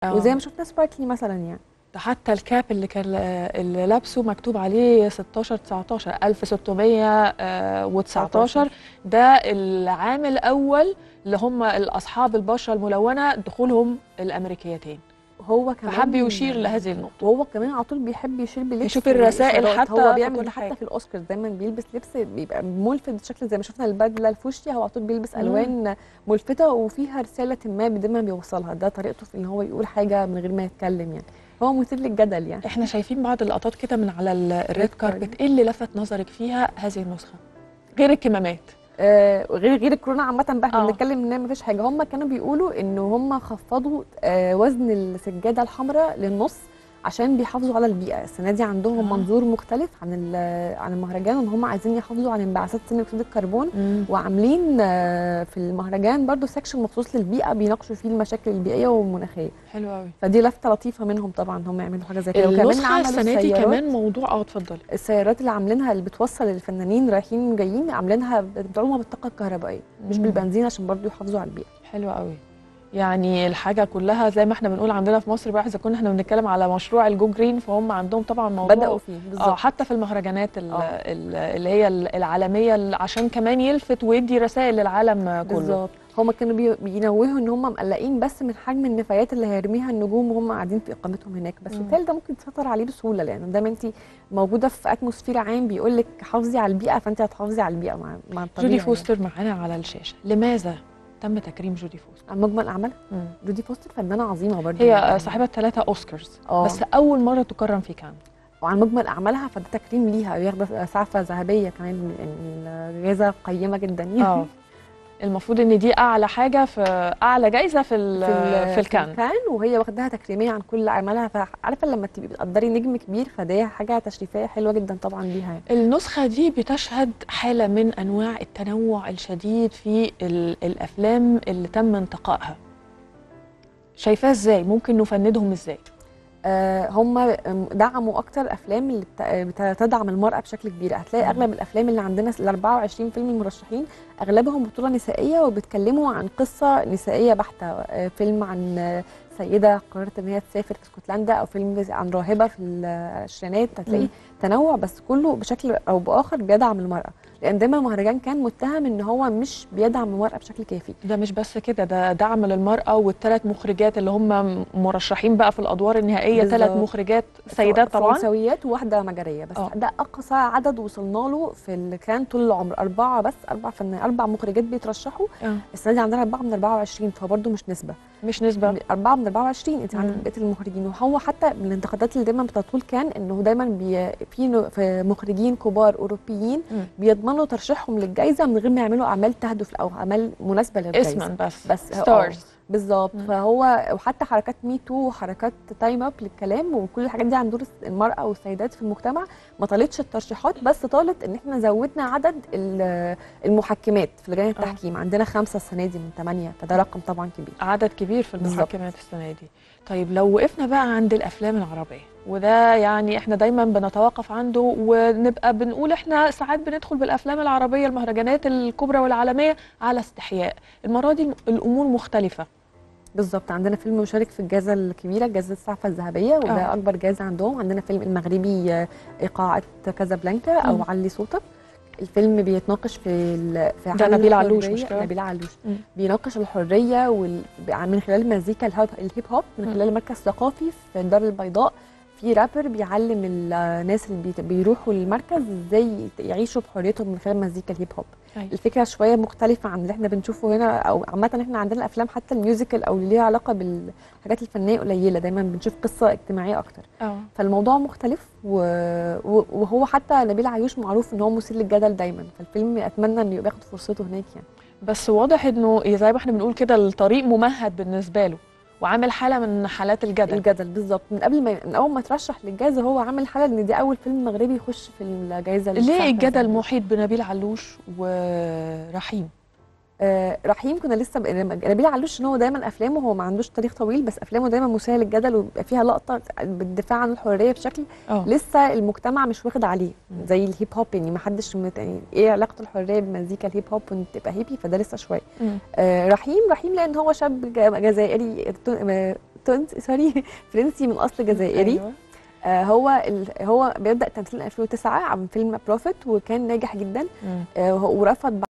آه. وزي ما شفنا سباركلي مثلا يعني ده حتى الكاب اللي كان اللي لابسه مكتوب عليه 16 19 1619 ده العام الاول اللي هم الاصحاب البشره الملونه دخولهم الامريكيتين هو كمان فحب يشير لهذه النقطه وهو كمان على طول بيحب يشير بلبس يشوف الرسائل وإشارات. حتى هو في بيعمل كل ده حاجة. حتى في الاوسكار دايما بيلبس لبس بيبقى ملفت بشكل زي ما شفنا البدله الفوشيا هو على طول بيلبس مم. الوان ملفته وفيها رساله ما دايما بيوصلها ده طريقته في ان هو يقول حاجه من غير ما يتكلم يعني هو مثير للجدل يعني احنا شايفين بعض اللقطات كده من على الريد carpet. كاربت ايه اللي لفت نظرك فيها هذه النسخه غير الكمامات آه غير غير الكورونا عامه بقى احنا آه. بنتكلم ان مفيش حاجه هم كانوا بيقولوا ان هم خفضوا آه وزن السجاده الحمراء للنص عشان بيحافظوا على البيئه السنه دي عندهم آه. منظور مختلف عن ال- عن المهرجان ان هم عايزين يحافظوا على انبعاثات ثاني اكسيد الكربون وعاملين آه، في المهرجان برضو سكشن مخصوص للبيئه بيناقشوا فيه المشاكل البيئيه والمناخيه حلو قوي فدي لفته لطيفه منهم طبعا هم يعملوا حاجه زي كده النسخه عملوا السنه دي السيارات- كمان موضوع اه اتفضلي السيارات اللي عاملينها اللي بتوصل الفنانين رايحين وجايين عاملينها بتدعمها بالطاقه الكهربائيه مش مم. بالبنزين عشان برضو يحافظوا على البيئه حلو قوي يعني الحاجه كلها زي ما احنا بنقول عندنا في مصر بقى اذا كنا احنا بنتكلم على مشروع الجو جرين فهم عندهم طبعا موضوع بداوا فيه اه بالظبط حتى في المهرجانات ال- آه. ال- اللي هي ال- العالميه اللي عشان كمان يلفت ويدي رسائل للعالم كله بالظبط هما كانوا بي- بينوهوا ان هم مقلقين بس من حجم النفايات اللي هيرميها النجوم وهم قاعدين في اقامتهم هناك بس مم. بالتالي ده ممكن تسيطر عليه بسهوله لان دايما انت موجوده في اتموسفير عام بيقول لك حافظي على البيئه فانت هتحافظي على البيئه مع مع الطبيعه جودي يعني. فوستر معانا على الشاشه لماذا تم تكريم جودي فوستر عن مجمل اعمالها مم. جودي فوستر فنانه عظيمه برضه هي يعني. صاحبه ثلاثه اوسكارز آه. بس اول مره تكرم في كان وعن مجمل اعمالها فده تكريم ليها بياخد سعفه ذهبيه كمان يعني جائزه قيمه جدا يعني اه المفروض ان دي اعلى حاجه في اعلى جائزه في ال- ال- في الكان الكان وهي واخداها تكريميه عن كل اعمالها فعارفه لما تبقي بتقدري نجم كبير فدي حاجه تشريفيه حلوه جدا طبعا ليها يعني. النسخة دي بتشهد حالة من أنواع التنوع الشديد في ال- الأفلام اللي تم انتقائها شايفاه ازاي ممكن نفندهم ازاي آه، هم دعموا اكتر افلام اللي بت- بتدعم المراه بشكل كبير هتلاقي مم. اغلب الافلام اللي عندنا ال 24 فيلم المرشحين اغلبهم بطوله نسائيه وبيتكلموا عن قصه نسائيه بحته آه، فيلم عن آه، سيده قررت ان هي تسافر اسكتلندا او فيلم عن راهبه في العشرينات هتلاقي مم. تنوع بس كله بشكل او باخر بيدعم المراه لان دايما المهرجان كان متهم ان هو مش بيدعم المراه بشكل كافي ده مش بس كده ده دعم للمرأة والثلاث مخرجات اللي هم مرشحين بقى في الأدوار النهائية ثلاث بالظبط. مخرجات سيدات طبعا فرنسويات وواحده مجريه بس آه. ده اقصى عدد وصلنا له في اللي كان طول العمر اربعه بس اربع فنان اربع مخرجات بيترشحوا آه. السنه دي عندنا اربعه من 24 فبرضه مش نسبه مش نسبة اربعه من 24 انت عندك مم. بقيه المخرجين وهو حتى من الانتقادات اللي دايما بتطول كان انه دايما بي في نو- في مخرجين كبار اوروبيين مم. بيضمنوا ترشيحهم للجائزه من غير ما يعملوا اعمال تهدف او اعمال مناسبه للجائزه اسما بس بس آه. ستارز بالظبط مم. فهو وحتى حركات مي تو وحركات تايم اب للكلام وكل الحاجات دي عن دور المراه والسيدات في المجتمع ما طالتش الترشيحات بس طالت ان احنا زودنا عدد ال- المحكمات في لجان التحكيم عندنا خمسه السنه دي من ثمانيه فده رقم طبعا كبير عدد كبير في بالظبط. المحاكمات السنة دي طيب لو وقفنا بقى عند الأفلام العربية وده يعني احنا دايما بنتوقف عنده ونبقى بنقول احنا ساعات بندخل بالأفلام العربية المهرجانات الكبرى والعالمية على استحياء المرة دي الأمور مختلفة بالظبط عندنا فيلم مشارك في الجائزه الكبيره جائزه السعفه الذهبيه وده آه. اكبر جائزه عندهم عندنا فيلم المغربي آه، ايقاع كازابلانكا او مم. علي صوتك الفيلم بيتناقش في ال... في ده عن نبيل علوش الحرية- مش كده؟ نبيل علوش مم. بيناقش الحريه وال... من خلال المزيكا الهاب... الهيب هوب من مم. خلال مركز ثقافي في الدار البيضاء في رابر بيعلم الناس اللي بيت- بيروحوا المركز ازاي يعيشوا بحريتهم من خلال مزيكا الهيب هوب أيوة. الفكره شويه مختلفه عن اللي احنا بنشوفه هنا او عامه احنا عندنا الافلام حتى الميوزيكال او اللي ليها علاقه بالحاجات الفنيه قليله دايما بنشوف قصه اجتماعيه اكتر اه فالموضوع مختلف و... و- وهو حتى نبيل عيوش معروف ان هو مثير للجدل دايما فالفيلم اتمنى انه يبقى ياخد فرصته هناك يعني بس واضح انه زي ما احنا بنقول كده الطريق ممهد بالنسبة له وعامل حالة من حالات الجدل الجدل بالظبط من قبل ما من اول ما ترشح للجائزه هو عامل حاله ان دي اول فيلم مغربي يخش في الجائزه ليه السعفة الجدل الذهبية. محيط بنبيل علوش ورحيم آه رحيم كنا لسه ب... نبيل علوش ان هو دايما افلامه هو ما عندوش تاريخ طويل بس افلامه دايما مثيره للجدل وبيبقى فيها لقطه بالدفاع عن الحريه بشكل اه لسه المجتمع مش واخد عليه مم. زي الهيب هوب يعني ما حدش مت... يعني ايه علاقه الحريه بمزيكا الهيب هوب وان تبقى هيبي فده لسه شويه مم. آه رحيم رحيم لان هو شاب ج- جزائري ت- آه، تونسي سوري فرنسي من اصل جزائري أيوة. آه هو ال... هو بيبدا تمثيل 2009 عن فيلم بروفيت وكان ناجح جدا مم. آه ورفض